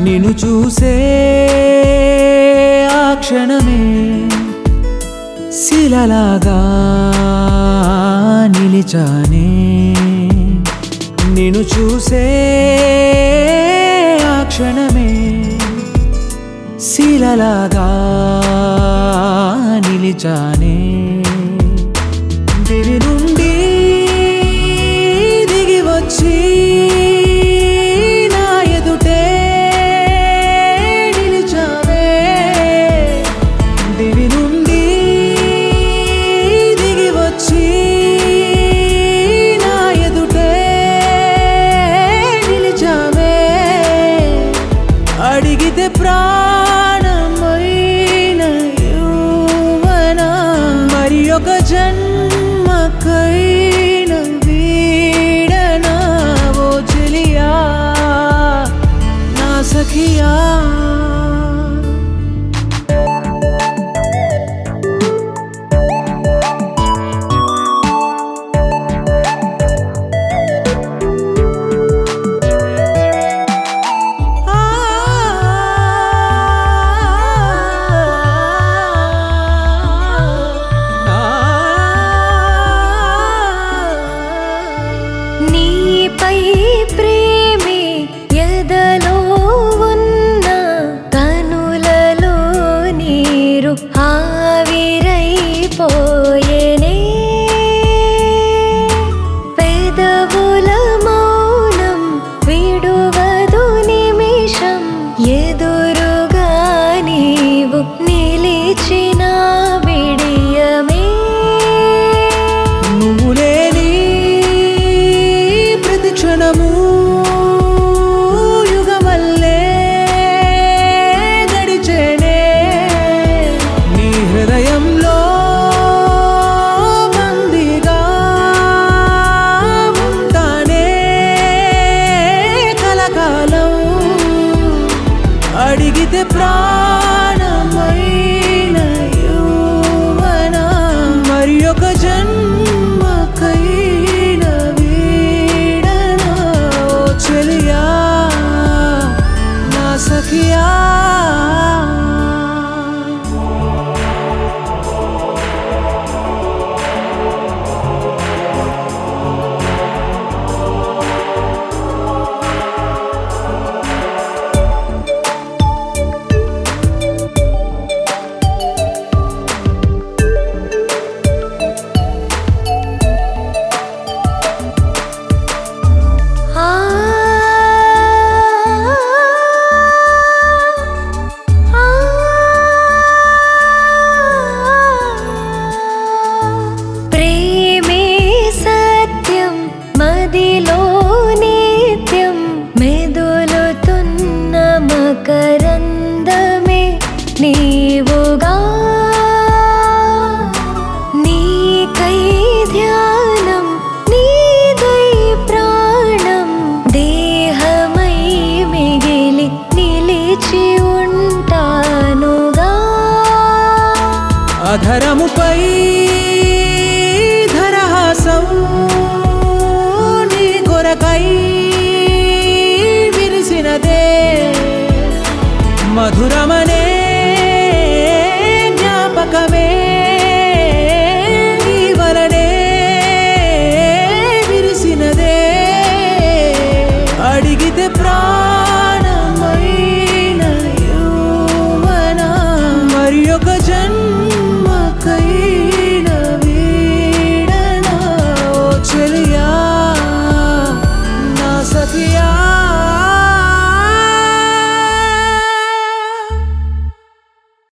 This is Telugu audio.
నిన్ను చూసే ఆ క్షణమే శిలలాగా నిలిచానే నిన్ను చూసే ఆ క్షణమే శిలలాగా నిలిచానే దివి నుండి దిగి వచ్చి నా ఎదుటే నిలిచావే దివి నుండి దిగి వచ్చి నా ఎదుటే నిలిచావే అడిగితే ప్రాణమైన యువన మరి ఒక జన్మకైన వీడన ఓ చెలియా నా సఖియా నీపై ప్రేమే ఎదలో ఉన్న కనులలో నీరు ఆవిరైపోయేనే పెదవుల మౌనం విడువదు నిమిషం ఎదురుగా నీవు నిలిచిన విడియమే నువ్వు లేని ప్రతి క్షణము యుగమల్లే గడిచేనే నీ హృదయంలో బందీగా ఉంటానే కలకాలం అడిగితే ప్రాణమైన యువన మరి ఒక జన్మకైన వీడన ఓ చెలియా నా సఖియా ఆ ఆ ప్రేమే సత్యం మదిలో నిత్యం మెదులుతున్న మకరందమే నీవుగా నీకై ధ్యానం నీదై ప్రాణం దేహమై మిగిలి నిలిచి ఉంటానుగా అధరముపై ధరహాసం నీ కొరకై విరిసినదే మధురమై